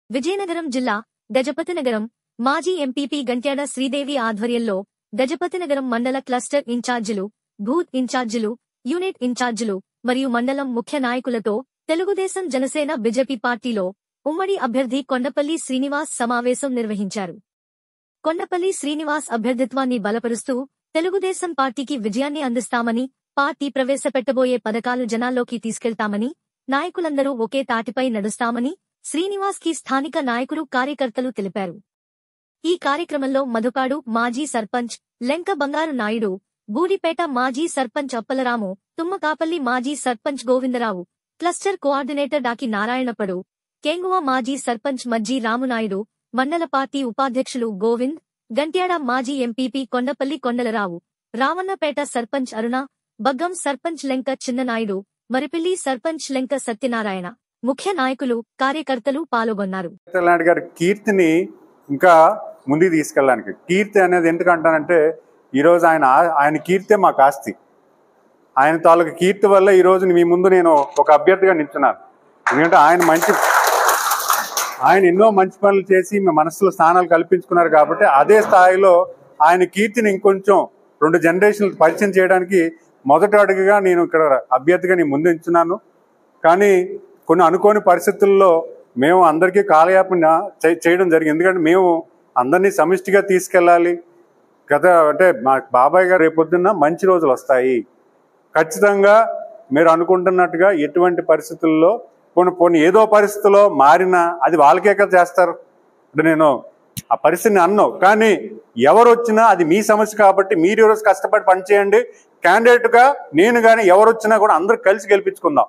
విజయనగరం జిల్లా గజపతినగరం మాజీ ఎంపీపీ గంట్యాడ శ్రీదేవి ఆధ్వర్యంలో గజపతినగరం మండల క్లస్టర్ ఇన్ఛార్జీలు బూత్ ఇన్ఛార్జీలు యూనిట్ ఇన్ఛార్జీలు మరియు మండలం ముఖ్య నాయకులతో తెలుగుదేశం జనసేన బీజేపీ పార్టీలో ఉమ్మడి అభ్యర్థి కొండపల్లి శ్రీనివాస్ సమావేశం నిర్వహించారు కొండపల్లి శ్రీనివాస్ అభ్యర్థిత్వాన్ని బలపరుస్తూ తెలుగుదేశం పార్టీకి విజయాన్ని అందిస్తామని పార్టీ ప్రవేశపెట్టబోయే పథకాలు జనాల్లోకి తీసుకెళ్తామని నాయకులందరూ ఒకే తాటిపై నడుస్తామని శ్రీనివాస్ కి స్థానిక నాయకులు కార్యకర్తలు తెలిపారు ఈ కార్యక్రమంలో మధుపాడు మాజీ సర్పంచ్ లెంక బంగారు నాయుడు బూడిపేట మాజీ సర్పంచ్ అప్పలరాము తుమ్మకాపల్లి మాజీ సర్పంచ్ గోవిందరావు క్లస్టర్ కోఆర్డినేటర్ డాకి నారాయణపడు కేంగువ మాజీ సర్పంచ్ మజ్జి రామునాయుడు మండల పార్టీ ఉపాధ్యక్షులు గోవింద్ గంట్యాడ మాజీ ఎంపీపీ కొండపల్లి కొండలరావు రావన్నపేట సర్పంచ్ అరుణ బగ్గం సర్పంచ్ లెంక చిన్ననాయుడు మరిపిల్లి సర్పంచ్ లెంక సత్యనారాయణ ముఖ్య నాయకులు కార్యకర్తలు పాల్గొన్నారు లాంటి గారి కీర్తిని ఇంకా ముందుకు తీసుకెళ్ళడానికి కీర్తి అనేది ఎందుకంటానంటే ఈరోజు ఆయన ఆయన కీర్తే మాకు ఆస్తి ఆయన తాలూకు కీర్తి వల్ల ఈరోజు మీ ముందు నేను ఒక అభ్యర్థిగా నిల్చున్నాను ఎందుకంటే ఆయన మంచి ఆయన ఎన్నో మంచి పనులు చేసి మీ మనసులో స్థానాలు కల్పించుకున్నారు కాబట్టి అదే స్థాయిలో ఆయన కీర్తిని ఇంకొంచెం రెండు జనరేషన్లు పరిచయం చేయడానికి మొదటి అడుగుగా నేను ఇక్కడ అభ్యర్థిగా నేను ముందు ఉంచున్నాను కానీ కొన్ని అనుకోని పరిస్థితుల్లో మేము అందరికీ కాలయాపన చే- చేయడం జరిగింది ఎందుకంటే మేము అందరినీ సమిష్టిగా తీసుకెళ్ళాలి గత అంటే మా బాబాయ్ గారు రేపొద్దున్న మంచి రోజులు వస్తాయి ఖచ్చితంగా మీరు అనుకుంటున్నట్టుగా ఎటువంటి పరిస్థితుల్లో పోనీ పోనీ ఏదో పరిస్థితిలో మారినా అది వాళ్ళకే కదా చేస్తారు అంటే నేను ఆ పరిస్థితిని అన్నావు కానీ ఎవరు వచ్చినా అది మీ సమస్య కాబట్టి మీరు ఈరోజు కష్టపడి పనిచేయండి క్యాండిడేట్గా నేను కానీ ఎవరు వచ్చినా కూడా అందరూ కలిసి గెలిపించుకుందాం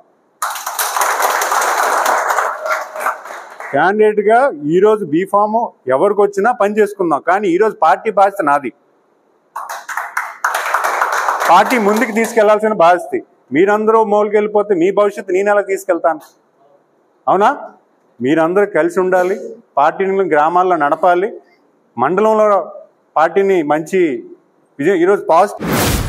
క్యాండిడేట్గా ఈరోజు బీఫామ్ ఎవరికి వచ్చినా పని చేసుకుందాం కానీ ఈరోజు పార్టీ బాధ్యత నాది పార్టీ ముందుకు తీసుకెళ్లాల్సిన బాధ్యత మీరందరూ మోలుకి వెళ్ళిపోతే మీ భవిష్యత్తు నేను ఎలా తీసుకెళ్తాను అవునా మీరందరూ కలిసి ఉండాలి పార్టీని గ్రామాల్లో నడపాలి మండలంలో పార్టీని మంచి విజయం ఈరోజు పాజిటివ్